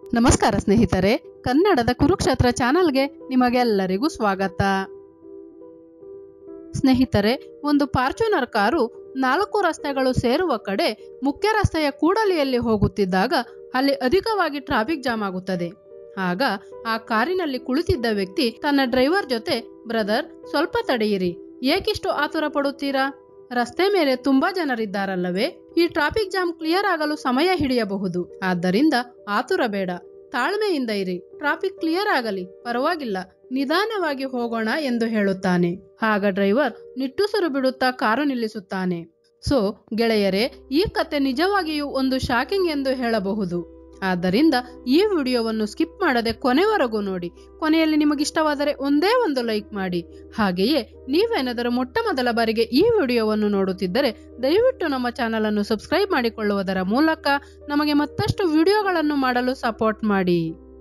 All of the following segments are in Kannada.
ನಮಸ್ಕಾರ ಸ್ನೇಹಿತರೆ ಕನ್ನಡದ ಕುರುಕ್ಷೇತ್ರ ಚಾನಲ್ಗೆ ನಿಮಗೆಲ್ಲರಿಗೂ ಸ್ವಾಗತ ಸ್ನೇಹಿತರೆ ಒಂದು ಫಾರ್ಚೂನರ್ ಕಾರು ನಾಲ್ಕು ರಸ್ತೆಗಳು ಸೇರುವ ಕಡೆ ಮುಖ್ಯ ರಸ್ತೆಯ ಕೂಡಲಿಯಲ್ಲಿ ಹೋಗುತ್ತಿದ್ದಾಗ ಅಲ್ಲಿ ಅಧಿಕವಾಗಿ ಟ್ರಾಫಿಕ್ ಜಾಮ್ ಆಗುತ್ತದೆ ಆಗ ಆ ಕಾರಿನಲ್ಲಿ ಕುಳಿತಿದ್ದ ವ್ಯಕ್ತಿ ತನ್ನ ಡ್ರೈವರ್ ಜೊತೆ ಬ್ರದರ್ ಸ್ವಲ್ಪ ತಡೆಯಿರಿ ಏಕಿಷ್ಟು ಆತುರ ಪಡುತ್ತೀರಾ ರಸ್ತೆ ಮೇಲೆ ತುಂಬಾ ಜನರಿದ್ದಾರಲ್ಲವೇ ಈ ಟ್ರಾಫಿಕ್ ಜಾಮ್ ಕ್ಲಿಯರ್ ಆಗಲು ಸಮಯ ಹಿಡಿಯಬಹುದು ಆದ್ದರಿಂದ ಆತುರ ಬೇಡ ತಾಳ್ಮೆಯಿಂದ ಇರಿ ಟ್ರಾಫಿಕ್ ಕ್ಲಿಯರ್ ಆಗಲಿ ಪರವಾಗಿಲ್ಲ ನಿಧಾನವಾಗಿ ಹೋಗೋಣ ಎಂದು ಹೇಳುತ್ತಾನೆ ಆಗ ಡ್ರೈವರ್ ನಿಟ್ಟುಸಿರು ಬಿಡುತ್ತಾ ಕಾರು ನಿಲ್ಲಿಸುತ್ತಾನೆ ಸೊ ಗೆಳೆಯರೇ ಈ ಕತೆ ನಿಜವಾಗಿಯೂ ಒಂದು ಶಾಕಿಂಗ್ ಎಂದು ಹೇಳಬಹುದು ಆದ್ದರಿಂದ ಈ ವಿಡಿಯೋವನ್ನು ಸ್ಕಿಪ್ ಮಾಡದೆ ಕೊನೆವರೆಗೂ ನೋಡಿ ಕೊನೆಯಲ್ಲಿ ನಿಮಗಿಷ್ಟವಾದರೆ ಒಂದೇ ಒಂದು ಲೈಕ್ ಮಾಡಿ ಹಾಗೆಯೇ ನೀವೇನಾದರೂ ಮೊಟ್ಟ ಮೊದಲ ಬಾರಿಗೆ ಈ ವಿಡಿಯೋವನ್ನು ನೋಡುತ್ತಿದ್ದರೆ ದಯವಿಟ್ಟು ನಮ್ಮ ಚಾನಲ್ ಅನ್ನು ಸಬ್ಸ್ಕ್ರೈಬ್ ಮಾಡಿಕೊಳ್ಳುವುದರ ಮೂಲಕ ನಮಗೆ ಮತ್ತಷ್ಟು ವಿಡಿಯೋಗಳನ್ನು ಮಾಡಲು ಸಪೋರ್ಟ್ ಮಾಡಿ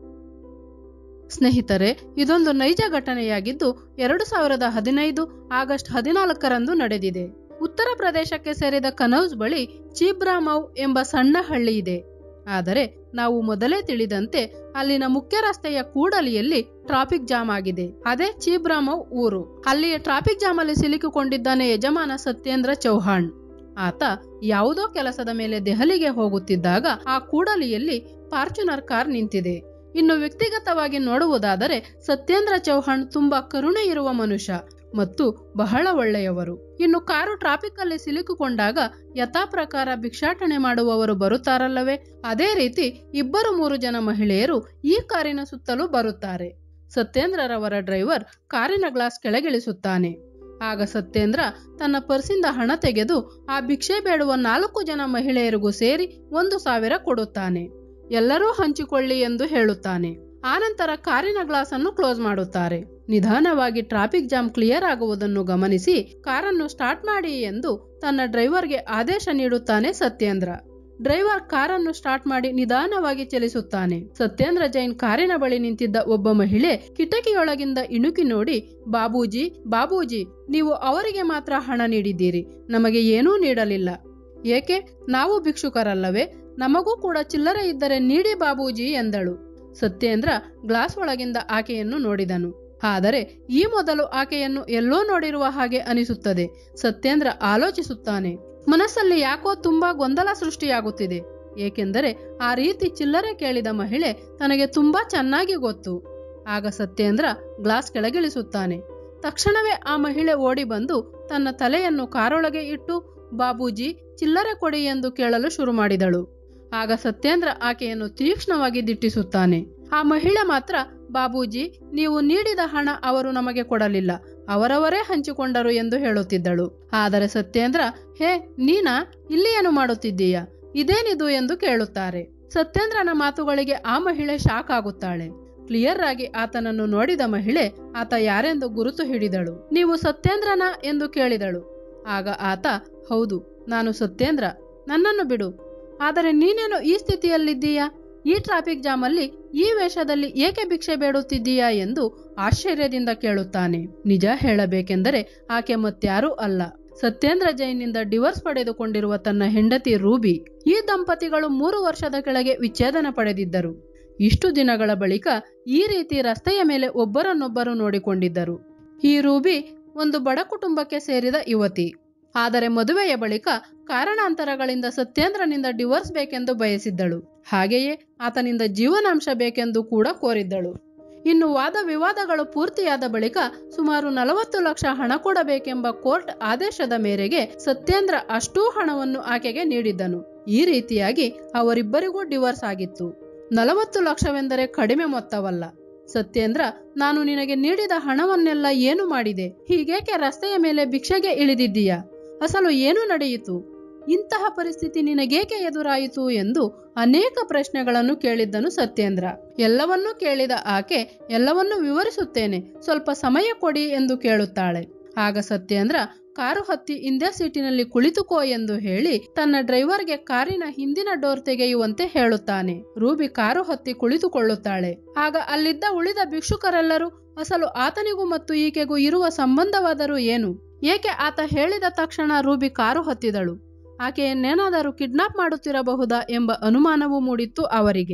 ಸ್ನೇಹಿತರೆ ಇದೊಂದು ನೈಜ ಘಟನೆಯಾಗಿದ್ದು ಎರಡು ಸಾವಿರದ ಹದಿನೈದು ಆಗಸ್ಟ್ ಹದಿನಾಲ್ಕರಂದು ನಡೆದಿದೆ ಉತ್ತರ ಪ್ರದೇಶಕ್ಕೆ ಸೇರಿದ ಕನೌಜ್ ಬಳಿ ಚೀಬ್ರಾಮೌ ಎಂಬ ಸಣ್ಣ ಹಳ್ಳಿ ಇದೆ ಆದರೆ ನಾವು ಮೊದಲೇ ತಿಳಿದಂತೆ ಅಲ್ಲಿನ ಮುಖ್ಯ ರಸ್ತೆಯ ಕೂಡಲಿಯಲ್ಲಿ ಟ್ರಾಫಿಕ್ ಜಾಮ್ ಆಗಿದೆ ಅದೇ ಚೀಬ್ರಾಮೌ ಊರು ಅಲ್ಲಿಯ ಟ್ರಾಫಿಕ್ ಜಾಮ್ ಅಲ್ಲಿ ಸಿಲುಕಿಕೊಂಡಿದ್ದಾನೆ ಯಜಮಾನ ಸತ್ಯೇಂದ್ರ ಚೌಹಾಣ್ ಆತ ಯಾವುದೋ ಕೆಲಸದ ಮೇಲೆ ದೆಹಲಿಗೆ ಹೋಗುತ್ತಿದ್ದಾಗ ಆ ಕೂಡಲಿಯಲ್ಲಿ ಫಾರ್ಚುನರ್ ಕಾರ್ ನಿಂತಿದೆ ಇನ್ನು ವ್ಯಕ್ತಿಗತವಾಗಿ ನೋಡುವುದಾದರೆ ಸತ್ಯೇಂದ್ರ ಚೌಹಾಣ್ ತುಂಬಾ ಕರುಣೆ ಇರುವ ಮನುಷ್ಯ ಮತ್ತು ಬಹಳ ಒಳ್ಳೆಯವರು ಇನ್ನು ಕಾರು ಟ್ರಾಫಿಕ್ ಅಲ್ಲಿ ಸಿಲುಕಿಕೊಂಡಾಗ ಯಥಾ ಪ್ರಕಾರ ಭಿಕ್ಷಾಟನೆ ಮಾಡುವವರು ಬರುತ್ತಾರಲ್ಲವೇ ಅದೇ ರೀತಿ ಇಬ್ಬರು ಮೂರು ಜನ ಮಹಿಳೆಯರು ಈ ಕಾರಿನ ಸುತ್ತಲೂ ಬರುತ್ತಾರೆ ಸತ್ಯೇಂದ್ರರವರ ಡ್ರೈವರ್ ಕಾರಿನ ಗ್ಲಾಸ್ ಕೆಳಗಿಳಿಸುತ್ತಾನೆ ಆಗ ಸತ್ಯೇಂದ್ರ ತನ್ನ ಪರ್ಸಿಂದ ಹಣ ತೆಗೆದು ಆ ಭಿಕ್ಷೆ ಬೇಡುವ ನಾಲ್ಕು ಜನ ಮಹಿಳೆಯರಿಗೂ ಸೇರಿ ಒಂದು ಸಾವಿರ ಕೊಡುತ್ತಾನೆ ಎಲ್ಲರೂ ಹಂಚಿಕೊಳ್ಳಿ ಎಂದು ಹೇಳುತ್ತಾನೆ ಆನಂತರ ಕಾರಿನ ಗ್ಲಾಸ್ ಅನ್ನು ಕ್ಲೋಸ್ ಮಾಡುತ್ತಾರೆ ನಿಧಾನವಾಗಿ ಟ್ರಾಫಿಕ್ ಜಾಮ್ ಕ್ಲಿಯರ್ ಆಗುವುದನ್ನು ಗಮನಿಸಿ ಕಾರನ್ನು ಸ್ಟಾರ್ಟ್ ಮಾಡಿ ಎಂದು ತನ್ನ ಡ್ರೈವರ್ಗೆ ಆದೇಶ ನೀಡುತ್ತಾನೆ ಸತ್ಯೇಂದ್ರ ಡ್ರೈವರ್ ಕಾರನ್ನು ಸ್ಟಾರ್ಟ್ ಮಾಡಿ ನಿಧಾನವಾಗಿ ಚಲಿಸುತ್ತಾನೆ ಸತ್ಯೇಂದ್ರ ಜೈನ್ ಕಾರಿನ ಬಳಿ ನಿಂತಿದ್ದ ಒಬ್ಬ ಮಹಿಳೆ ಕಿಟಕಿಯೊಳಗಿಂದ ಇಣುಕಿ ನೋಡಿ ಬಾಬೂಜಿ ಬಾಬೂಜಿ ನೀವು ಅವರಿಗೆ ಮಾತ್ರ ಹಣ ನೀಡಿದ್ದೀರಿ ನಮಗೆ ಏನೂ ನೀಡಲಿಲ್ಲ ಏಕೆ ನಾವು ಭಿಕ್ಷುಕರಲ್ಲವೇ ನಮಗೂ ಕೂಡ ಚಿಲ್ಲರೆ ಇದ್ದರೆ ನೀಡಿ ಬಾಬೂಜಿ ಎಂದಳು ಸತ್ಯೇಂದ್ರ ಗ್ಲಾಸ್ ಒಳಗಿಂದ ಆಕೆಯನ್ನು ನೋಡಿದನು ಆದರೆ ಈ ಮೊದಲು ಆಕೆಯನ್ನು ಎಲ್ಲೋ ನೋಡಿರುವ ಹಾಗೆ ಅನಿಸುತ್ತದೆ ಸತ್ಯೇಂದ್ರ ಆಲೋಚಿಸುತ್ತಾನೆ ಮನಸ್ಸಲ್ಲಿ ಯಾಕೋ ತುಂಬಾ ಗೊಂದಲ ಸೃಷ್ಟಿಯಾಗುತ್ತಿದೆ ಏಕೆಂದರೆ ಆ ರೀತಿ ಚಿಲ್ಲರೆ ಕೇಳಿದ ಮಹಿಳೆ ತನಗೆ ತುಂಬಾ ಚೆನ್ನಾಗಿ ಗೊತ್ತು ಆಗ ಸತ್ಯೇಂದ್ರ ಗ್ಲಾಸ್ ಕೆಳಗಿಳಿಸುತ್ತಾನೆ ತಕ್ಷಣವೇ ಆ ಮಹಿಳೆ ಓಡಿ ಬಂದು ತನ್ನ ತಲೆಯನ್ನು ಕಾರೊಳಗೆ ಇಟ್ಟು ಬಾಬೂಜಿ ಚಿಲ್ಲರೆ ಕೊಡಿ ಎಂದು ಕೇಳಲು ಶುರು ಮಾಡಿದಳು ಆಗ ಸತ್ಯೇಂದ್ರ ಆಕೆಯನ್ನು ತೀಕ್ಷ್ಣವಾಗಿ ದಿಟ್ಟಿಸುತ್ತಾನೆ ಆ ಮಹಿಳೆ ಮಾತ್ರ ಬಾಬೂಜಿ ನೀವು ನೀಡಿದ ಹಣ ಅವರು ನಮಗೆ ಕೊಡಲಿಲ್ಲ ಅವರವರೇ ಹಂಚಿಕೊಂಡರು ಎಂದು ಹೇಳುತ್ತಿದ್ದಳು ಆದರೆ ಸತ್ಯೇಂದ್ರ ಹೇ ನೀನಾ ಇಲ್ಲಿ ಏನು ಮಾಡುತ್ತಿದ್ದೀಯಾ ಇದೇನಿದು ಎಂದು ಕೇಳುತ್ತಾರೆ ಸತ್ಯೇಂದ್ರನ ಮಾತುಗಳಿಗೆ ಆ ಮಹಿಳೆ ಶಾಕ್ ಆಗುತ್ತಾಳೆ ಕ್ಲಿಯರ್ ಆಗಿ ಆತನನ್ನು ನೋಡಿದ ಮಹಿಳೆ ಆತ ಯಾರೆಂದು ಗುರುತು ಹಿಡಿದಳು ನೀವು ಸತ್ಯೇಂದ್ರನ ಎಂದು ಕೇಳಿದಳು ಆಗ ಆತ ಹೌದು ನಾನು ಸತ್ಯೇಂದ್ರ ನನ್ನನ್ನು ಬಿಡು ಆದರೆ ನೀನೇನು ಈ ಸ್ಥಿತಿಯಲ್ಲಿದ್ದೀಯಾ ಈ ಟ್ರಾಫಿಕ್ ಜಾಮ್ ಅಲ್ಲಿ ಈ ವೇಷದಲ್ಲಿ ಏಕೆ ಭಿಕ್ಷೆ ಬೇಡುತ್ತಿದ್ದೀಯಾ ಎಂದು ಆಶ್ಚರ್ಯದಿಂದ ಕೇಳುತ್ತಾನೆ ನಿಜ ಹೇಳಬೇಕೆಂದರೆ ಆಕೆ ಮತ್ಯಾರೂ ಅಲ್ಲ ಸತ್ಯೇಂದ್ರ ಜೈನ್ನಿಂದ ಡಿವೋರ್ಸ್ ಪಡೆದುಕೊಂಡಿರುವ ತನ್ನ ಹೆಂಡತಿ ರೂಬಿ ಈ ದಂಪತಿಗಳು ಮೂರು ವರ್ಷದ ಕೆಳಗೆ ವಿಚ್ಛೇದನ ಪಡೆದಿದ್ದರು ಇಷ್ಟು ದಿನಗಳ ಬಳಿಕ ಈ ರೀತಿ ರಸ್ತೆಯ ಮೇಲೆ ಒಬ್ಬರನ್ನೊಬ್ಬರು ನೋಡಿಕೊಂಡಿದ್ದರು ಈ ರೂಬಿ ಒಂದು ಬಡ ಕುಟುಂಬಕ್ಕೆ ಸೇರಿದ ಯುವತಿ ಆದರೆ ಮದುವೆಯ ಬಳಿಕ ಕಾರಣಾಂತರಗಳಿಂದ ಸತ್ಯೇಂದ್ರನಿಂದ ಡಿವೋರ್ಸ್ ಬೇಕೆಂದು ಬಯಸಿದ್ದಳು ಹಾಗೆಯೇ ಆತನಿಂದ ಜೀವನಾಂಶ ಬೇಕೆಂದು ಕೂಡ ಕೋರಿದ್ದಳು ಇನ್ನು ವಾದ ವಿವಾದಗಳು ಪೂರ್ತಿಯಾದ ಬಳಿಕ ಸುಮಾರು ನಲವತ್ತು ಲಕ್ಷ ಹಣ ಕೊಡಬೇಕೆಂಬ ಕೋರ್ಟ್ ಆದೇಶದ ಮೇರೆಗೆ ಸತ್ಯೇಂದ್ರ ಅಷ್ಟೂ ಹಣವನ್ನು ಆಕೆಗೆ ನೀಡಿದ್ದನು ಈ ರೀತಿಯಾಗಿ ಅವರಿಬ್ಬರಿಗೂ ಡಿವೋರ್ಸ್ ಆಗಿತ್ತು ನಲವತ್ತು ಲಕ್ಷವೆಂದರೆ ಕಡಿಮೆ ಮೊತ್ತವಲ್ಲ ಸತ್ಯೇಂದ್ರ ನಾನು ನಿನಗೆ ನೀಡಿದ ಹಣವನ್ನೆಲ್ಲ ಏನು ಮಾಡಿದೆ ಹೀಗೇಕೆ ರಸ್ತೆಯ ಮೇಲೆ ಭಿಕ್ಷೆಗೆ ಇಳಿದಿದ್ದೀಯಾ ಅಸಲು ಏನು ನಡೆಯಿತು ಇಂತಹ ಪರಿಸ್ಥಿತಿ ನಿನಗೇಕೆ ಎದುರಾಯಿತು ಎಂದು ಅನೇಕ ಪ್ರಶ್ನೆಗಳನ್ನು ಕೇಳಿದ್ದನು ಸತ್ಯೇಂದ್ರ ಎಲ್ಲವನ್ನೂ ಕೇಳಿದ ಆಕೆ ಎಲ್ಲವನ್ನೂ ವಿವರಿಸುತ್ತೇನೆ ಸ್ವಲ್ಪ ಸಮಯ ಕೊಡಿ ಎಂದು ಕೇಳುತ್ತಾಳೆ ಆಗ ಸತ್ಯೇಂದ್ರ ಕಾರು ಹತ್ತಿ ಹಿಂದೆ ಸೀಟಿನಲ್ಲಿ ಕುಳಿತುಕೋ ಎಂದು ಹೇಳಿ ತನ್ನ ಡ್ರೈವರ್ಗೆ ಕಾರಿನ ಹಿಂದಿನ ಡೋರ್ ತೆಗೆಯುವಂತೆ ಹೇಳುತ್ತಾನೆ ರೂಬಿ ಕಾರು ಹತ್ತಿ ಕುಳಿತುಕೊಳ್ಳುತ್ತಾಳೆ ಆಗ ಅಲ್ಲಿದ್ದ ಉಳಿದ ಭಿಕ್ಷುಕರೆಲ್ಲರೂ ಅಸಲು ಆತನಿಗೂ ಮತ್ತು ಈಕೆಗೂ ಇರುವ ಸಂಬಂಧವಾದರೂ ಏನು ಏಕೆ ಆತ ಹೇಳಿದ ತಕ್ಷಣ ರೂಬಿ ಕಾರು ಹತ್ತಿದಳು ಆಕೆಯನ್ನೇನಾದರೂ ಕಿಡ್ನಾಪ್ ಮಾಡುತ್ತಿರಬಹುದಾ ಎಂಬ ಅನುಮಾನವೂ ಮೂಡಿತ್ತು ಅವರಿಗೆ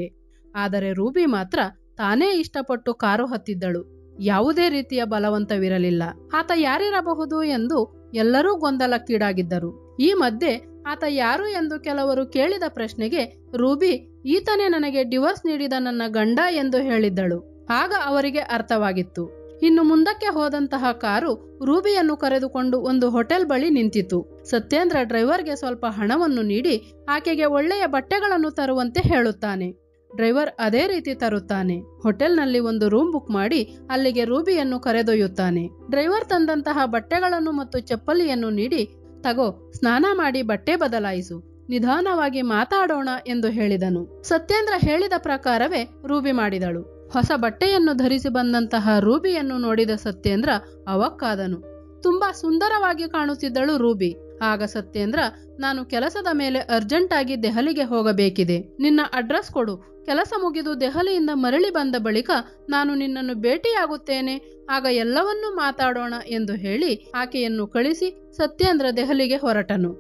ಆದರೆ ರೂಬಿ ಮಾತ್ರ ತಾನೇ ಇಷ್ಟಪಟ್ಟು ಕಾರು ಹತ್ತಿದ್ದಳು ಯಾವುದೇ ರೀತಿಯ ಬಲವಂತವಿರಲಿಲ್ಲ ಆತ ಯಾರಿರಬಹುದು ಎಂದು ಎಲ್ಲರೂ ಗೊಂದಲಕ್ಕೀಡಾಗಿದ್ದರು ಈ ಮಧ್ಯೆ ಆತ ಯಾರು ಎಂದು ಕೆಲವರು ಕೇಳಿದ ಪ್ರಶ್ನೆಗೆ ರೂಬಿ ಈತನೇ ನನಗೆ ಡಿವೋರ್ಸ್ ನೀಡಿದ ನನ್ನ ಗಂಡ ಎಂದು ಹೇಳಿದ್ದಳು ಆಗ ಅವರಿಗೆ ಅರ್ಥವಾಗಿತ್ತು ಇನ್ನು ಮುಂದಕ್ಕೆ ಹೋದಂತಹ ಕಾರು ರೂಬಿಯನ್ನು ಕರೆದುಕೊಂಡು ಒಂದು ಹೋಟೆಲ್ ಬಳಿ ನಿಂತಿತು ಸತ್ಯೇಂದ್ರ ಡ್ರೈವರ್ಗೆ ಸ್ವಲ್ಪ ಹಣವನ್ನು ನೀಡಿ ಆಕೆಗೆ ಒಳ್ಳೆಯ ಬಟ್ಟೆಗಳನ್ನು ತರುವಂತೆ ಹೇಳುತ್ತಾನೆ ಡ್ರೈವರ್ ಅದೇ ರೀತಿ ತರುತ್ತಾನೆ ಹೋಟೆಲ್ನಲ್ಲಿ ಒಂದು ರೂಮ್ ಬುಕ್ ಮಾಡಿ ಅಲ್ಲಿಗೆ ರೂಬಿಯನ್ನು ಕರೆದೊಯ್ಯುತ್ತಾನೆ ಡ್ರೈವರ್ ತಂದಂತಹ ಬಟ್ಟೆಗಳನ್ನು ಮತ್ತು ಚಪ್ಪಲಿಯನ್ನು ನೀಡಿ ತಗೋ ಸ್ನಾನ ಮಾಡಿ ಬಟ್ಟೆ ಬದಲಾಯಿಸು ನಿಧಾನವಾಗಿ ಮಾತಾಡೋಣ ಎಂದು ಹೇಳಿದನು ಸತ್ಯೇಂದ್ರ ಹೇಳಿದ ಪ್ರಕಾರವೇ ರೂಬಿ ಮಾಡಿದಳು ಹೊಸ ಬಟ್ಟೆಯನ್ನು ಧರಿಸಿ ಬಂದಂತಹ ರೂಬಿಯನ್ನು ನೋಡಿದ ಸತ್ಯೇಂದ್ರ ಅವಕ್ಕಾದನು ತುಂಬಾ ಸುಂದರವಾಗಿ ಕಾಣುತ್ತಿದ್ದಳು ರೂಬಿ ಆಗ ಸತ್ಯೇಂದ್ರ ನಾನು ಕೆಲಸದ ಮೇಲೆ ಅರ್ಜೆಂಟ್ ಆಗಿ ದೆಹಲಿಗೆ ಹೋಗಬೇಕಿದೆ ನಿನ್ನ ಅಡ್ರೆಸ್ ಕೊಡು ಕೆಲಸ ಮುಗಿದು ದೆಹಲಿಯಿಂದ ಮರಳಿ ಬಂದ ಬಳಿಕ ನಾನು ನಿನ್ನನ್ನು ಭೇಟಿಯಾಗುತ್ತೇನೆ ಆಗ ಎಲ್ಲವನ್ನೂ ಮಾತಾಡೋಣ ಎಂದು ಹೇಳಿ ಆಕೆಯನ್ನು ಕಳಿಸಿ ಸತ್ಯೇಂದ್ರ ದೆಹಲಿಗೆ ಹೊರಟನು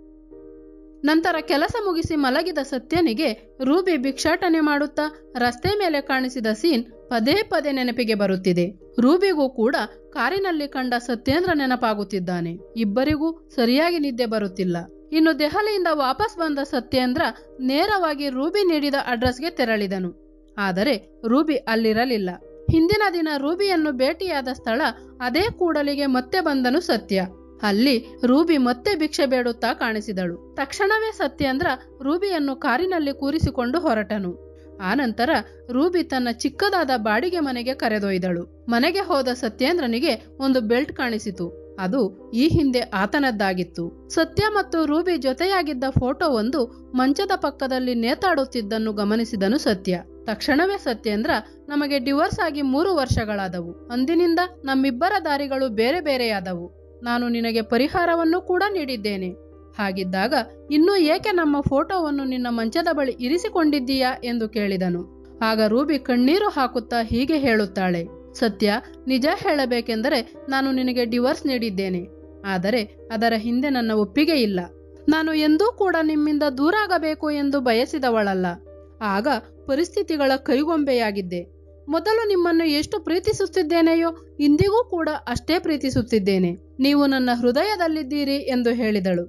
ನಂತರ ಕೆಲಸ ಮುಗಿಸಿ ಮಲಗಿದ ಸತ್ಯನಿಗೆ ರೂಬಿ ಭಿಕ್ಷಾಟನೆ ಮಾಡುತ್ತಾ ರಸ್ತೆ ಮೇಲೆ ಕಾಣಿಸಿದ ಸೀನ್ ಪದೇ ಪದೇ ನೆನಪಿಗೆ ಬರುತ್ತಿದೆ ರೂಬಿಗೂ ಕೂಡ ಕಾರಿನಲ್ಲಿ ಕಂಡ ಸತ್ಯೇಂದ್ರ ನೆನಪಾಗುತ್ತಿದ್ದಾನೆ ಇಬ್ಬರಿಗೂ ಸರಿಯಾಗಿ ನಿದ್ದೆ ಬರುತ್ತಿಲ್ಲ ಇನ್ನು ದೆಹಲಿಯಿಂದ ವಾಪಸ್ ಬಂದ ಸತ್ಯೇಂದ್ರ ನೇರವಾಗಿ ರೂಬಿ ನೀಡಿದ ಅಡ್ರೆಸ್ಗೆ ತೆರಳಿದನು ಆದರೆ ರೂಬಿ ಅಲ್ಲಿರಲಿಲ್ಲ ಹಿಂದಿನ ದಿನ ರೂಬಿಯನ್ನು ಭೇಟಿಯಾದ ಸ್ಥಳ ಅದೇ ಕೂಡಲಿಗೆ ಮತ್ತೆ ಬಂದನು ಸತ್ಯ ಅಲ್ಲಿ ರೂಬಿ ಮತ್ತೆ ಭಿಕ್ಷೆ ಬೇಡುತ್ತಾ ಕಾಣಿಸಿದಳು ತಕ್ಷಣವೇ ಸತ್ಯೇಂದ್ರ ರೂಬಿಯನ್ನು ಕಾರಿನಲ್ಲಿ ಕೂರಿಸಿಕೊಂಡು ಹೊರಟನು ಆನಂತರ ರೂಬಿ ತನ್ನ ಚಿಕ್ಕದಾದ ಬಾಡಿಗೆ ಮನೆಗೆ ಕರೆದೊಯ್ದಳು ಮನೆಗೆ ಹೋದ ಸತ್ಯೇಂದ್ರನಿಗೆ ಒಂದು ಬೆಲ್ಟ್ ಕಾಣಿಸಿತು ಅದು ಈ ಹಿಂದೆ ಆತನದ್ದಾಗಿತ್ತು ಸತ್ಯ ಮತ್ತು ರೂಬಿ ಜೊತೆಯಾಗಿದ್ದ ಫೋಟೋ ಒಂದು ಮಂಚದ ಪಕ್ಕದಲ್ಲಿ ನೇತಾಡುತ್ತಿದ್ದನ್ನು ಗಮನಿಸಿದನು ಸತ್ಯ ತಕ್ಷಣವೇ ಸತ್ಯೇಂದ್ರ ನಮಗೆ ಡಿವೋರ್ಸ್ ಆಗಿ ಮೂರು ವರ್ಷಗಳಾದವು ಅಂದಿನಿಂದ ನಮ್ಮಿಬ್ಬರ ದಾರಿಗಳು ಬೇರೆ ಬೇರೆಯಾದವು ನಾನು ನಿನಗೆ ಪರಿಹಾರವನ್ನು ಕೂಡ ನೀಡಿದ್ದೇನೆ ಹಾಗಿದ್ದಾಗ ಇನ್ನೂ ಏಕೆ ನಮ್ಮ ಫೋಟೋವನ್ನು ನಿನ್ನ ಮಂಚದ ಬಳಿ ಇರಿಸಿಕೊಂಡಿದ್ದೀಯಾ ಎಂದು ಕೇಳಿದನು ಆಗ ರೂಬಿ ಕಣ್ಣೀರು ಹಾಕುತ್ತಾ ಹೀಗೆ ಹೇಳುತ್ತಾಳೆ ಸತ್ಯ ನಿಜ ಹೇಳಬೇಕೆಂದರೆ ನಾನು ನಿನಗೆ ಡಿವೋರ್ಸ್ ನೀಡಿದ್ದೇನೆ ಆದರೆ ಅದರ ಹಿಂದೆ ನನ್ನ ಒಪ್ಪಿಗೆ ಇಲ್ಲ ನಾನು ಎಂದೂ ಕೂಡ ನಿಮ್ಮಿಂದ ದೂರಾಗಬೇಕು ಎಂದು ಬಯಸಿದವಳಲ್ಲ ಆಗ ಪರಿಸ್ಥಿತಿಗಳ ಕೈಗೊಂಬೆಯಾಗಿದ್ದೆ ಮೊದಲು ನಿಮ್ಮನ್ನು ಎಷ್ಟು ಪ್ರೀತಿಸುತ್ತಿದ್ದೇನೆಯೋ ಇಂದಿಗೂ ಕೂಡ ಅಷ್ಟೇ ಪ್ರೀತಿಸುತ್ತಿದ್ದೇನೆ ನೀವು ನನ್ನ ಹೃದಯದಲ್ಲಿದ್ದೀರಿ ಎಂದು ಹೇಳಿದಳು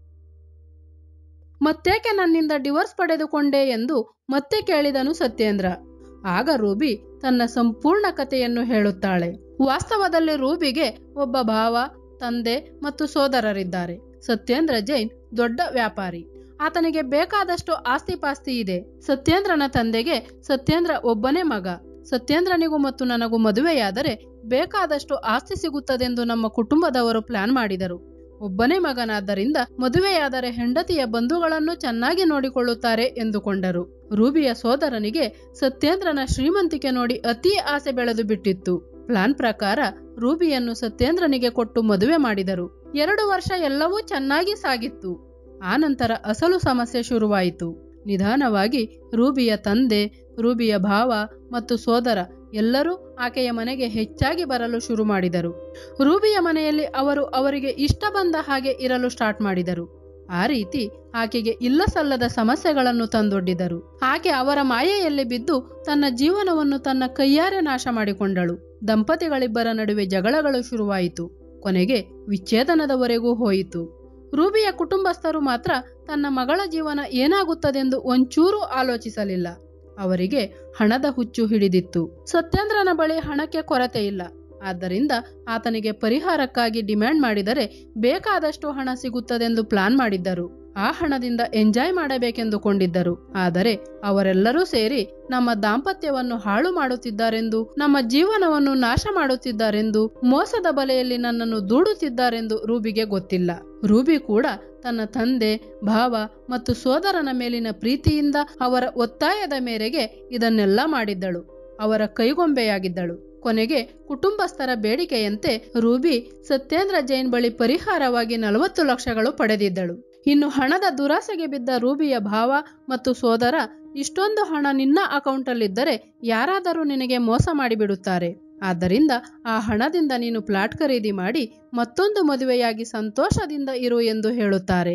ಮತ್ತೇಕೆ ನನ್ನಿಂದ ಡಿವೋರ್ಸ್ ಪಡೆದುಕೊಂಡೆ ಎಂದು ಮತ್ತೆ ಕೇಳಿದನು ಸತ್ಯೇಂದ್ರ ಆಗ ರೂಬಿ ತನ್ನ ಸಂಪೂರ್ಣ ಕಥೆಯನ್ನು ಹೇಳುತ್ತಾಳೆ ವಾಸ್ತವದಲ್ಲಿ ರೂಬಿಗೆ ಒಬ್ಬ ಭಾವ ತಂದೆ ಮತ್ತು ಸೋದರರಿದ್ದಾರೆ ಸತ್ಯೇಂದ್ರ ಜೈನ್ ದೊಡ್ಡ ವ್ಯಾಪಾರಿ ಆತನಿಗೆ ಬೇಕಾದಷ್ಟು ಆಸ್ತಿಪಾಸ್ತಿ ಇದೆ ಸತ್ಯೇಂದ್ರನ ತಂದೆಗೆ ಸತ್ಯೇಂದ್ರ ಒಬ್ಬನೇ ಮಗ ಸತ್ಯೇಂದ್ರನಿಗೂ ಮತ್ತು ನನಗೂ ಮದುವೆಯಾದರೆ ಬೇಕಾದಷ್ಟು ಆಸ್ತಿ ಸಿಗುತ್ತದೆಂದು ನಮ್ಮ ಕುಟುಂಬದವರು ಪ್ಲಾನ್ ಮಾಡಿದರು ಒಬ್ಬನೇ ಮಗನಾದ್ದರಿಂದ ಮದುವೆಯಾದರೆ ಹೆಂಡತಿಯ ಬಂಧುಗಳನ್ನು ಚೆನ್ನಾಗಿ ನೋಡಿಕೊಳ್ಳುತ್ತಾರೆ ಎಂದುಕೊಂಡರು ರೂಬಿಯ ಸೋದರನಿಗೆ ಸತ್ಯೇಂದ್ರನ ಶ್ರೀಮಂತಿಕೆ ನೋಡಿ ಅತಿ ಆಸೆ ಬೆಳೆದು ಬಿಟ್ಟಿತ್ತು ಪ್ಲಾನ್ ಪ್ರಕಾರ ರೂಬಿಯನ್ನು ಸತ್ಯೇಂದ್ರನಿಗೆ ಕೊಟ್ಟು ಮದುವೆ ಮಾಡಿದರು ಎರಡು ವರ್ಷ ಎಲ್ಲವೂ ಚೆನ್ನಾಗಿ ಸಾಗಿತ್ತು ಆನಂತರ ಅಸಲು ಸಮಸ್ಯೆ ಶುರುವಾಯಿತು ನಿಧಾನವಾಗಿ ರೂಬಿಯ ತಂದೆ ರೂಬಿಯ ಭಾವ ಮತ್ತು ಸೋದರ ಎಲ್ಲರೂ ಆಕೆಯ ಮನೆಗೆ ಹೆಚ್ಚಾಗಿ ಬರಲು ಶುರು ಮಾಡಿದರು ರೂಬಿಯ ಮನೆಯಲ್ಲಿ ಅವರು ಅವರಿಗೆ ಇಷ್ಟ ಬಂದ ಹಾಗೆ ಇರಲು ಸ್ಟಾರ್ಟ್ ಮಾಡಿದರು ಆ ರೀತಿ ಆಕೆಗೆ ಇಲ್ಲ ಸಲ್ಲದ ಸಮಸ್ಯೆಗಳನ್ನು ತಂದೊಡ್ಡಿದರು ಆಕೆ ಅವರ ಮಾಯೆಯಲ್ಲಿ ಬಿದ್ದು ತನ್ನ ಜೀವನವನ್ನು ತನ್ನ ಕೈಯಾರೆ ನಾಶ ಮಾಡಿಕೊಂಡಳು ದಂಪತಿಗಳಿಬ್ಬರ ನಡುವೆ ಜಗಳಗಳು ಶುರುವಾಯಿತು ಕೊನೆಗೆ ವಿಚ್ಛೇದನದವರೆಗೂ ಹೋಯಿತು ರೂಬಿಯ ಕುಟುಂಬಸ್ಥರು ಮಾತ್ರ ತನ್ನ ಮಗಳ ಜೀವನ ಏನಾಗುತ್ತದೆಂದು ಒಂಚೂರು ಆಲೋಚಿಸಲಿಲ್ಲ ಅವರಿಗೆ ಹಣದ ಹುಚ್ಚು ಹಿಡಿದಿತ್ತು ಸತ್ಯೇಂದ್ರನ ಬಳಿ ಹಣಕ್ಕೆ ಕೊರತೆ ಇಲ್ಲ ಆದ್ದರಿಂದ ಆತನಿಗೆ ಪರಿಹಾರಕ್ಕಾಗಿ ಡಿಮ್ಯಾಂಡ್ ಮಾಡಿದರೆ ಬೇಕಾದಷ್ಟು ಹಣ ಸಿಗುತ್ತದೆಂದು ಪ್ಲಾನ್ ಮಾಡಿದ್ದರು ಆ ಹಣದಿಂದ ಎಂಜಾಯ್ ಮಾಡಬೇಕೆಂದುಕೊಂಡಿದ್ದರು ಆದರೆ ಅವರೆಲ್ಲರೂ ಸೇರಿ ನಮ್ಮ ದಾಂಪತ್ಯವನ್ನು ಹಾಳು ಮಾಡುತ್ತಿದ್ದಾರೆಂದು ನಮ್ಮ ಜೀವನವನ್ನು ನಾಶ ಮಾಡುತ್ತಿದ್ದಾರೆಂದು ಮೋಸದ ಬಲೆಯಲ್ಲಿ ನನ್ನನ್ನು ದೂಡುತ್ತಿದ್ದಾರೆಂದು ರೂಬಿಗೆ ಗೊತ್ತಿಲ್ಲ ರೂಬಿ ಕೂಡ ತನ್ನ ತಂದೆ ಭಾವ ಮತ್ತು ಸೋದರನ ಮೇಲಿನ ಪ್ರೀತಿಯಿಂದ ಅವರ ಒತ್ತಾಯದ ಮೇರೆಗೆ ಇದನ್ನೆಲ್ಲ ಮಾಡಿದ್ದಳು ಅವರ ಕೈಗೊಂಬೆಯಾಗಿದ್ದಳು ಕೊನೆಗೆ ಕುಟುಂಬಸ್ಥರ ಬೇಡಿಕೆಯಂತೆ ರೂಬಿ ಸತ್ಯೇಂದ್ರ ಜೈನ್ ಬಳಿ ಪರಿಹಾರವಾಗಿ ನಲವತ್ತು ಲಕ್ಷಗಳು ಪಡೆದಿದ್ದಳು ಇನ್ನು ಹಣದ ದುರಾಸೆಗೆ ಬಿದ್ದ ರೂಬಿಯ ಭಾವ ಮತ್ತು ಸೋದರ ಇಷ್ಟೊಂದು ಹಣ ನಿನ್ನ ಅಕೌಂಟಲ್ಲಿದ್ದರೆ ಯಾರಾದರೂ ನಿನಗೆ ಮೋಸ ಮಾಡಿಬಿಡುತ್ತಾರೆ ಆದ್ದರಿಂದ ಆ ಹಣದಿಂದ ನೀನು ಪ್ಲಾಟ್ ಖರೀದಿ ಮಾಡಿ ಮತ್ತೊಂದು ಮದುವೆಯಾಗಿ ಸಂತೋಷದಿಂದ ಇರು ಎಂದು ಹೇಳುತ್ತಾರೆ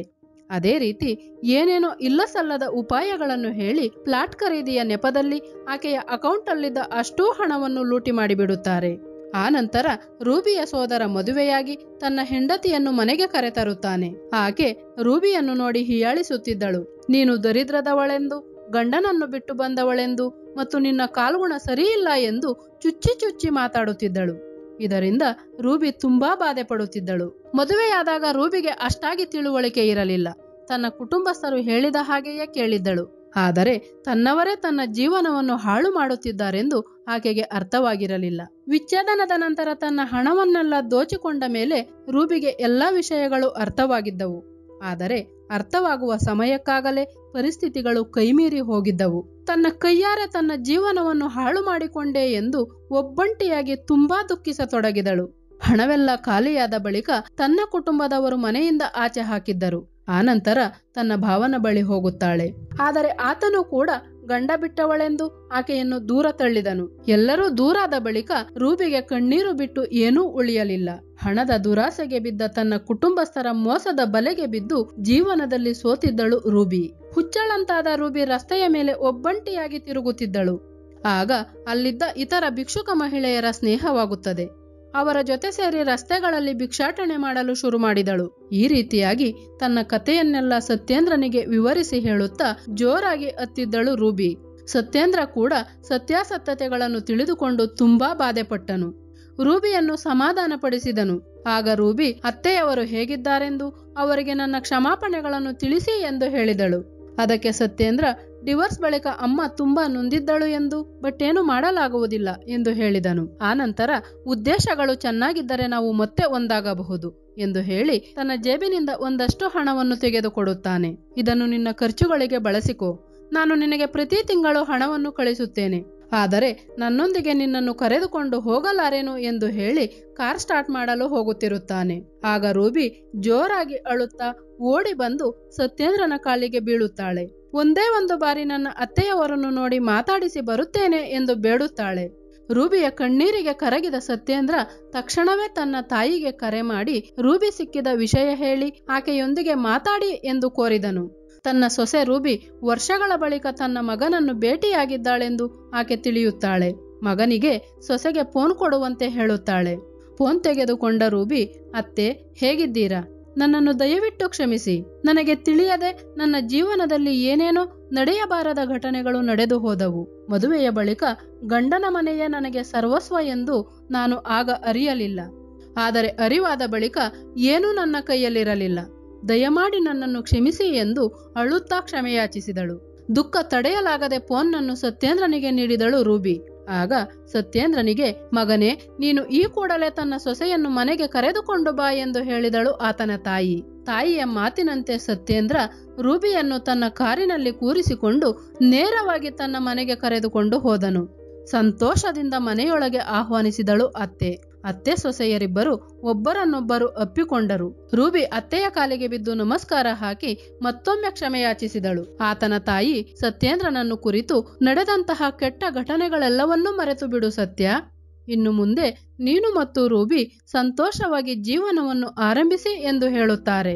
ಅದೇ ರೀತಿ ಏನೇನೋ ಇಲ್ಲ ಸಲ್ಲದ ಉಪಾಯಗಳನ್ನು ಹೇಳಿ ಫ್ಲಾಟ್ ಖರೀದಿಯ ನೆಪದಲ್ಲಿ ಆಕೆಯ ಅಕೌಂಟಲ್ಲಿದ್ದ ಅಷ್ಟೂ ಹಣವನ್ನು ಲೂಟಿ ಮಾಡಿಬಿಡುತ್ತಾರೆ ಆ ನಂತರ ರೂಬಿಯ ಸೋದರ ಮದುವೆಯಾಗಿ ತನ್ನ ಹೆಂಡತಿಯನ್ನು ಮನೆಗೆ ಕರೆತರುತ್ತಾನೆ ಆಕೆ ರೂಬಿಯನ್ನು ನೋಡಿ ಹೀಯಾಳಿಸುತ್ತಿದ್ದಳು ನೀನು ದರಿದ್ರದವಳೆಂದು ಗಂಡನನ್ನು ಬಿಟ್ಟು ಬಂದವಳೆಂದು ಮತ್ತು ನಿನ್ನ ಕಾಲ್ಗುಣ ಸರಿಯಿಲ್ಲ ಎಂದು ಚುಚ್ಚಿ ಚುಚ್ಚಿ ಮಾತಾಡುತ್ತಿದ್ದಳು ಇದರಿಂದ ರೂಬಿ ತುಂಬಾ ಬಾಧೆ ಪಡುತ್ತಿದ್ದಳು ಮದುವೆಯಾದಾಗ ರೂಬಿಗೆ ಅಷ್ಟಾಗಿ ತಿಳುವಳಿಕೆ ಇರಲಿಲ್ಲ ತನ್ನ ಕುಟುಂಬಸ್ಥರು ಹೇಳಿದ ಹಾಗೆಯೇ ಕೇಳಿದ್ದಳು ಆದರೆ ತನ್ನವರೇ ತನ್ನ ಜೀವನವನ್ನು ಹಾಳು ಮಾಡುತ್ತಿದ್ದಾರೆಂದು ಆಕೆಗೆ ಅರ್ಥವಾಗಿರಲಿಲ್ಲ ವಿಚ್ಛೇದನದ ನಂತರ ತನ್ನ ಹಣವನ್ನೆಲ್ಲ ದೋಚಿಕೊಂಡ ಮೇಲೆ ರೂಬಿಗೆ ಎಲ್ಲ ವಿಷಯಗಳು ಅರ್ಥವಾಗಿದ್ದವು ಆದರೆ ಅರ್ಥವಾಗುವ ಸಮಯಕ್ಕಾಗಲೇ ಪರಿಸ್ಥಿತಿಗಳು ಕೈಮೀರಿ ಹೋಗಿದ್ದವು ತನ್ನ ಕೈಯಾರೆ ತನ್ನ ಜೀವನವನ್ನು ಹಾಳು ಮಾಡಿಕೊಂಡೆ ಎಂದು ಒಬ್ಬಂಟಿಯಾಗಿ ತುಂಬಾ ದುಃಖಿಸತೊಡಗಿದಳು ಹಣವೆಲ್ಲ ಖಾಲಿಯಾದ ಬಳಿಕ ತನ್ನ ಕುಟುಂಬದವರು ಮನೆಯಿಂದ ಆಚೆ ಹಾಕಿದ್ದರು ಆನಂತರ ತನ್ನ ಭಾವನ ಬಳಿ ಹೋಗುತ್ತಾಳೆ ಆದರೆ ಆತನು ಕೂಡ ಗಂಡ ಬಿಟ್ಟವಳೆಂದು ಆಕೆಯನ್ನು ದೂರ ತಳ್ಳಿದನು ಎಲ್ಲರೂ ದೂರಾದ ಬಳಿಕ ರೂಬಿಗೆ ಕಣ್ಣೀರು ಬಿಟ್ಟು ಏನೂ ಉಳಿಯಲಿಲ್ಲ ಹಣದ ದುರಾಸೆಗೆ ಬಿದ್ದ ತನ್ನ ಕುಟುಂಬಸ್ಥರ ಮೋಸದ ಬಲೆಗೆ ಬಿದ್ದು ಜೀವನದಲ್ಲಿ ಸೋತಿದ್ದಳು ರೂಬಿ ಹುಚ್ಚಳಂತಾದ ರೂಬಿ ರಸ್ತೆಯ ಮೇಲೆ ಒಬ್ಬಂಟಿಯಾಗಿ ತಿರುಗುತ್ತಿದ್ದಳು ಆಗ ಅಲ್ಲಿದ್ದ ಇತರ ಭಿಕ್ಷುಕ ಮಹಿಳೆಯರ ಸ್ನೇಹವಾಗುತ್ತದೆ ಅವರ ಜೊತೆ ಸೇರಿ ರಸ್ತೆಗಳಲ್ಲಿ ಭಿಕ್ಷಾಟನೆ ಮಾಡಲು ಶುರು ಮಾಡಿದಳು ಈ ರೀತಿಯಾಗಿ ತನ್ನ ಕಥೆಯನ್ನೆಲ್ಲ ಸತ್ಯೇಂದ್ರನಿಗೆ ವಿವರಿಸಿ ಹೇಳುತ್ತಾ ಜೋರಾಗಿ ಅತ್ತಿದ್ದಳು ರೂಬಿ ಸತ್ಯೇಂದ್ರ ಕೂಡ ಸತ್ಯಾಸತ್ಯತೆಗಳನ್ನು ತಿಳಿದುಕೊಂಡು ತುಂಬಾ ಬಾಧೆಪಟ್ಟನು ರೂಬಿಯನ್ನು ಸಮಾಧಾನಪಡಿಸಿದನು ಆಗ ರೂಬಿ ಅತ್ತೆಯವರು ಹೇಗಿದ್ದಾರೆಂದು ಅವರಿಗೆ ನನ್ನ ಕ್ಷಮಾಪಣೆಗಳನ್ನು ತಿಳಿಸಿ ಎಂದು ಹೇಳಿದಳು ಅದಕ್ಕೆ ಸತ್ಯೇಂದ್ರ ಡಿವೋರ್ಸ್ ಬಳಿಕ ಅಮ್ಮ ತುಂಬಾ ನೊಂದಿದ್ದಳು ಎಂದು ಬಟ್ ಏನು ಮಾಡಲಾಗುವುದಿಲ್ಲ ಎಂದು ಹೇಳಿದನು ಆನಂತರ ಉದ್ದೇಶಗಳು ಚೆನ್ನಾಗಿದ್ದರೆ ನಾವು ಮತ್ತೆ ಒಂದಾಗಬಹುದು ಎಂದು ಹೇಳಿ ತನ್ನ ಜೇಬಿನಿಂದ ಒಂದಷ್ಟು ಹಣವನ್ನು ತೆಗೆದುಕೊಡುತ್ತಾನೆ ಇದನ್ನು ನಿನ್ನ ಖರ್ಚುಗಳಿಗೆ ಬಳಸಿಕೋ ನಾನು ನಿನಗೆ ಪ್ರತಿ ತಿಂಗಳು ಹಣವನ್ನು ಕಳಿಸುತ್ತೇನೆ ಆದರೆ ನನ್ನೊಂದಿಗೆ ನಿನ್ನನ್ನು ಕರೆದುಕೊಂಡು ಹೋಗಲಾರೆನು ಎಂದು ಹೇಳಿ ಕಾರ್ ಸ್ಟಾರ್ಟ್ ಮಾಡಲು ಹೋಗುತ್ತಿರುತ್ತಾನೆ ಆಗ ರೂಬಿ ಜೋರಾಗಿ ಅಳುತ್ತಾ ಓಡಿ ಬಂದು ಸತ್ಯೇಂದ್ರನ ಕಾಲಿಗೆ ಬೀಳುತ್ತಾಳೆ ಒಂದೇ ಒಂದು ಬಾರಿ ನನ್ನ ಅತ್ತೆಯವರನ್ನು ನೋಡಿ ಮಾತಾಡಿಸಿ ಬರುತ್ತೇನೆ ಎಂದು ಬೇಡುತ್ತಾಳೆ ರೂಬಿಯ ಕಣ್ಣೀರಿಗೆ ಕರಗಿದ ಸತ್ಯೇಂದ್ರ ತಕ್ಷಣವೇ ತನ್ನ ತಾಯಿಗೆ ಕರೆ ಮಾಡಿ ರೂಬಿ ಸಿಕ್ಕಿದ ವಿಷಯ ಹೇಳಿ ಆಕೆಯೊಂದಿಗೆ ಮಾತಾಡಿ ಎಂದು ಕೋರಿದನು ತನ್ನ ಸೊಸೆ ರೂಬಿ ವರ್ಷಗಳ ಬಳಿಕ ತನ್ನ ಮಗನನ್ನು ಭೇಟಿಯಾಗಿದ್ದಾಳೆಂದು ಆಕೆ ತಿಳಿಯುತ್ತಾಳೆ ಮಗನಿಗೆ ಸೊಸೆಗೆ ಫೋನ್ ಕೊಡುವಂತೆ ಹೇಳುತ್ತಾಳೆ ಫೋನ್ ತೆಗೆದುಕೊಂಡ ರೂಬಿ ಅತ್ತೆ ಹೇಗಿದ್ದೀರಾ ನನ್ನನ್ನು ದಯವಿಟ್ಟು ಕ್ಷಮಿಸಿ ನನಗೆ ತಿಳಿಯದೆ ನನ್ನ ಜೀವನದಲ್ಲಿ ಏನೇನೋ ನಡೆಯಬಾರದ ಘಟನೆಗಳು ನಡೆದು ಹೋದವು ಮದುವೆಯ ಬಳಿಕ ಗಂಡನ ಮನೆಯೇ ನನಗೆ ಸರ್ವಸ್ವ ಎಂದು ನಾನು ಆಗ ಅರಿಯಲಿಲ್ಲ ಆದರೆ ಅರಿವಾದ ಬಳಿಕ ಏನೂ ನನ್ನ ಕೈಯಲ್ಲಿರಲಿಲ್ಲ ದಯಮಾಡಿ ನನ್ನನ್ನು ಕ್ಷಮಿಸಿ ಎಂದು ಅಳುತ್ತಾ ಕ್ಷಮೆಯಾಚಿಸಿದಳು ದುಃಖ ತಡೆಯಲಾಗದೆ ಫೋನ್ನನ್ನು ಸತ್ಯೇಂದ್ರನಿಗೆ ನೀಡಿದಳು ರೂಬಿ ಆಗ ಸತ್ಯೇಂದ್ರನಿಗೆ ಮಗನೇ ನೀನು ಈ ಕೂಡಲೇ ತನ್ನ ಸೊಸೆಯನ್ನು ಮನೆಗೆ ಕರೆದುಕೊಂಡು ಬಾ ಎಂದು ಹೇಳಿದಳು ಆತನ ತಾಯಿ ತಾಯಿಯ ಮಾತಿನಂತೆ ಸತ್ಯೇಂದ್ರ ರೂಬಿಯನ್ನು ತನ್ನ ಕಾರಿನಲ್ಲಿ ಕೂರಿಸಿಕೊಂಡು ನೇರವಾಗಿ ತನ್ನ ಮನೆಗೆ ಕರೆದುಕೊಂಡು ಹೋದನು ಸಂತೋಷದಿಂದ ಮನೆಯೊಳಗೆ ಆಹ್ವಾನಿಸಿದಳು ಅತ್ತೆ ಅತ್ತೆ ಸೊಸೆಯರಿಬ್ಬರು ಒಬ್ಬರನ್ನೊಬ್ಬರು ಅಪ್ಪಿಕೊಂಡರು ರೂಬಿ ಅತ್ತೆಯ ಕಾಲಿಗೆ ಬಿದ್ದು ನಮಸ್ಕಾರ ಹಾಕಿ ಮತ್ತೊಮ್ಮೆ ಕ್ಷಮೆಯಾಚಿಸಿದಳು ಆತನ ತಾಯಿ ಸತ್ಯೇಂದ್ರನನ್ನು ಕುರಿತು ನಡೆದಂತಹ ಕೆಟ್ಟ ಘಟನೆಗಳೆಲ್ಲವನ್ನೂ ಮರೆತು ಬಿಡು ಸತ್ಯ ಇನ್ನು ಮುಂದೆ ನೀನು ಮತ್ತು ರೂಬಿ ಸಂತೋಷವಾಗಿ ಜೀವನವನ್ನು ಆರಂಭಿಸಿ ಎಂದು ಹೇಳುತ್ತಾರೆ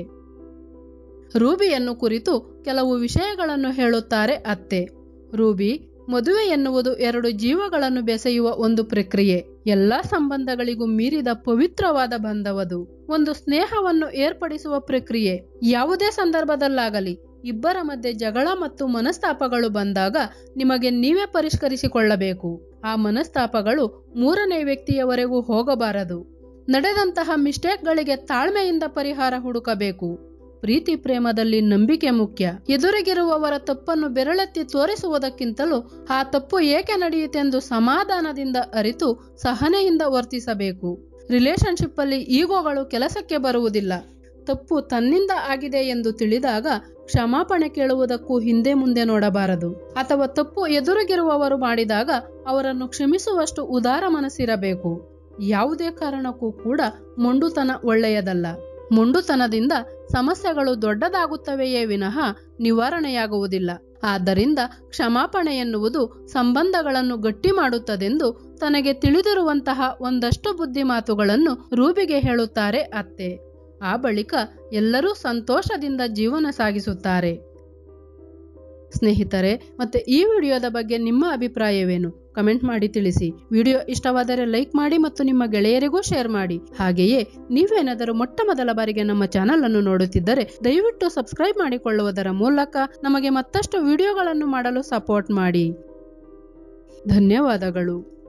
ರೂಬಿಯನ್ನು ಕುರಿತು ಕೆಲವು ವಿಷಯಗಳನ್ನು ಹೇಳುತ್ತಾರೆ ಅತ್ತೆ ರೂಬಿ ಮದುವೆ ಎನ್ನುವುದು ಎರಡು ಜೀವಗಳನ್ನು ಬೆಸೆಯುವ ಒಂದು ಪ್ರಕ್ರಿಯೆ ಎಲ್ಲಾ ಸಂಬಂಧಗಳಿಗೂ ಮೀರಿದ ಪವಿತ್ರವಾದ ಬಂಧವದು ಒಂದು ಸ್ನೇಹವನ್ನು ಏರ್ಪಡಿಸುವ ಪ್ರಕ್ರಿಯೆ ಯಾವುದೇ ಸಂದರ್ಭದಲ್ಲಾಗಲಿ ಇಬ್ಬರ ಮಧ್ಯೆ ಜಗಳ ಮತ್ತು ಮನಸ್ತಾಪಗಳು ಬಂದಾಗ ನಿಮಗೆ ನೀವೇ ಪರಿಷ್ಕರಿಸಿಕೊಳ್ಳಬೇಕು ಆ ಮನಸ್ತಾಪಗಳು ಮೂರನೇ ವ್ಯಕ್ತಿಯವರೆಗೂ ಹೋಗಬಾರದು ನಡೆದಂತಹ ಮಿಸ್ಟೇಕ್ಗಳಿಗೆ ತಾಳ್ಮೆಯಿಂದ ಪರಿಹಾರ ಹುಡುಕಬೇಕು ಪ್ರೀತಿ ಪ್ರೇಮದಲ್ಲಿ ನಂಬಿಕೆ ಮುಖ್ಯ ಎದುರಿಗಿರುವವರ ತಪ್ಪನ್ನು ಬೆರಳೆತ್ತಿ ತೋರಿಸುವುದಕ್ಕಿಂತಲೂ ಆ ತಪ್ಪು ಏಕೆ ನಡೆಯಿತೆಂದು ಸಮಾಧಾನದಿಂದ ಅರಿತು ಸಹನೆಯಿಂದ ವರ್ತಿಸಬೇಕು ರಿಲೇಶನ್ಶಿಪ್ ಅಲ್ಲಿ ಈಗೋಗಳು ಕೆಲಸಕ್ಕೆ ಬರುವುದಿಲ್ಲ ತಪ್ಪು ತನ್ನಿಂದ ಆಗಿದೆ ಎಂದು ತಿಳಿದಾಗ ಕ್ಷಮಾಪಣೆ ಕೇಳುವುದಕ್ಕೂ ಹಿಂದೆ ಮುಂದೆ ನೋಡಬಾರದು ಅಥವಾ ತಪ್ಪು ಎದುರಿಗಿರುವವರು ಮಾಡಿದಾಗ ಅವರನ್ನು ಕ್ಷಮಿಸುವಷ್ಟು ಉದಾರ ಮನಸ್ಸಿರಬೇಕು ಯಾವುದೇ ಕಾರಣಕ್ಕೂ ಕೂಡ ಮೊಂಡುತನ ಒಳ್ಳೆಯದಲ್ಲ ಮೊಂಡುತನದಿಂದ ಸಮಸ್ಯೆಗಳು ದೊಡ್ಡದಾಗುತ್ತವೆಯೇ ವಿನಃ ನಿವಾರಣೆಯಾಗುವುದಿಲ್ಲ ಆದ್ದರಿಂದ ಕ್ಷಮಾಪಣೆ ಎನ್ನುವುದು ಸಂಬಂಧಗಳನ್ನು ಗಟ್ಟಿ ಮಾಡುತ್ತದೆಂದು ತನಗೆ ತಿಳಿದಿರುವಂತಹ ಒಂದಷ್ಟು ಬುದ್ಧಿಮಾತುಗಳನ್ನು ರೂಬಿಗೆ ಹೇಳುತ್ತಾರೆ ಅತ್ತೆ ಆ ಬಳಿಕ ಎಲ್ಲರೂ ಸಂತೋಷದಿಂದ ಜೀವನ ಸಾಗಿಸುತ್ತಾರೆ ಸ್ನೇಹಿತರೆ ಮತ್ತೆ ಈ ವಿಡಿಯೋದ ಬಗ್ಗೆ ನಿಮ್ಮ ಅಭಿಪ್ರಾಯವೇನು ಕಮೆಂಟ್ ಮಾಡಿ ತಿಳಿಸಿ ವಿಡಿಯೋ ಇಷ್ಟವಾದರೆ ಲೈಕ್ ಮಾಡಿ ಮತ್ತು ನಿಮ್ಮ ಗೆಳೆಯರಿಗೂ ಶೇರ್ ಮಾಡಿ ಹಾಗೆಯೇ ನೀವೇನಾದರೂ ಮೊಟ್ಟ ಮೊದಲ ಬಾರಿಗೆ ನಮ್ಮ ಚಾನಲ್ ಅನ್ನು ನೋಡುತ್ತಿದ್ದರೆ ದಯವಿಟ್ಟು ಸಬ್ಸ್ಕ್ರೈಬ್ ಮಾಡಿಕೊಳ್ಳುವುದರ ಮೂಲಕ ನಮಗೆ ಮತ್ತಷ್ಟು ವಿಡಿಯೋಗಳನ್ನು ಮಾಡಲು ಸಪೋರ್ಟ್ ಮಾಡಿ ಧನ್ಯವಾದಗಳು